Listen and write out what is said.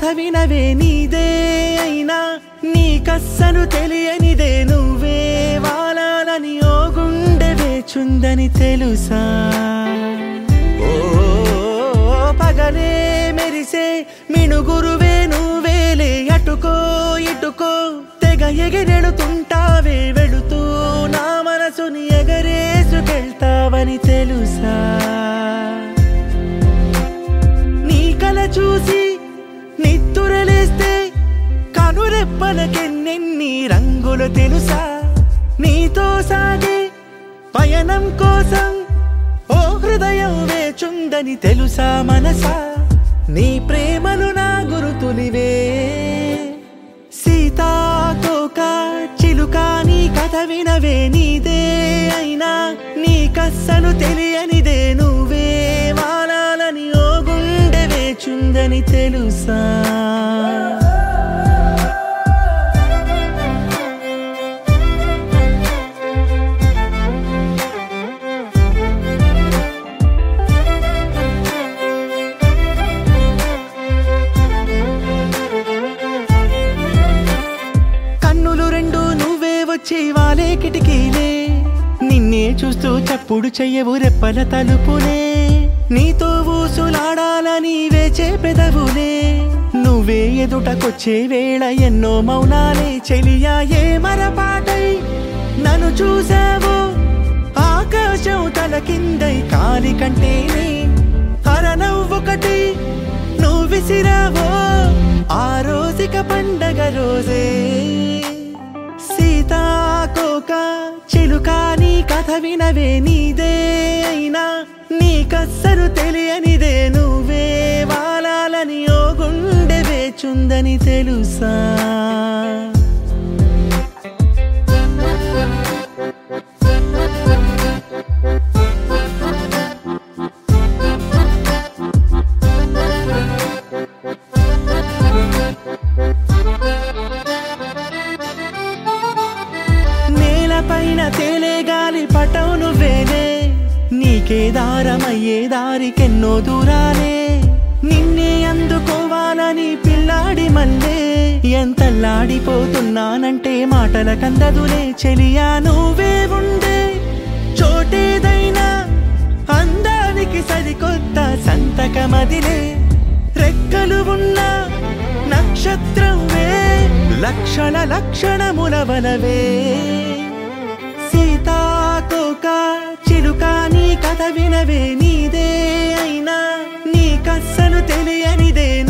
వినవే నీదే అయినా నీకస్సలు తెలియనిదే నువ్వే వాలాలని ఓ గుండె వేచుందని తెలుసా ఓ పగలే మెరిసే మిణుగురువే నువ్వేలే అటుకో ఇటుకో తెగ ఎగిరెడుతుంటావే వెళుతూ నా మనసుని ఎగరేసుకెళ్తావని తెలుసా నీ కల చూసి నిద్దురలేస్తే కనురెప్పలకెన్నెన్ని రంగులు తెలుసా నీతో సాగే పయనం కోసం ఓ హృదయం వేచుందని తెలుసా మనసా నీ ప్రేమలు నా గురుతులివే సీతాకోక చిలుక నీ కథ వినవే నీదే అయినా నీకస్సలు తెలియనిదే నువ్వే వాలాలని ఓ గుండె వేచుందని తెలుసా కన్నులు రెండు నువ్వే వచ్చి వాలే కిటికీలే నిన్నే చూస్తూ చప్పుడు చెయ్యవు రెప్పల తలుపులే నీతో ఊసులాడాలని వేచే పెదవులే నువ్వే ఎదుటకొచ్చే వేళ ఎన్నో మౌనాలే చెలియా ఏ మరపాటై నన్ను చూసావు ఆకాశం తల కిందై కాలి కంటేనే అరనవ్వొకటి నువ్వు విసిరావో ఆ రోజుక పండగ రోజే సీతాకోక చిలుక నీ కథ వినవే నీదే అయినా నీకస్సలు తెలియనిదే నువ్వే వాలాలని ఓ గుండె వేచుందని తెలుసా నేలపైన తేలే గాలి పటం నువ్వేలే నీకే దారమయ్యే దారికెన్నో దూరాలే నిన్నే అందుకోవాలని పిల్లాడి మల్లే ఎంతల్లాడిపోతున్నానంటే మాటల కందదులే చెలియా నువ్వే ఉండే చోటేదైనా అందానికి సరికొత్త సంతకమదిలే రెక్కలు ఉన్న నక్షత్రమే లక్షణ లక్షణముల వలవే సీతాకోక చిలుక నీ కథ వినవే నీదే అయినా నీకస్సలు తెలియనిదే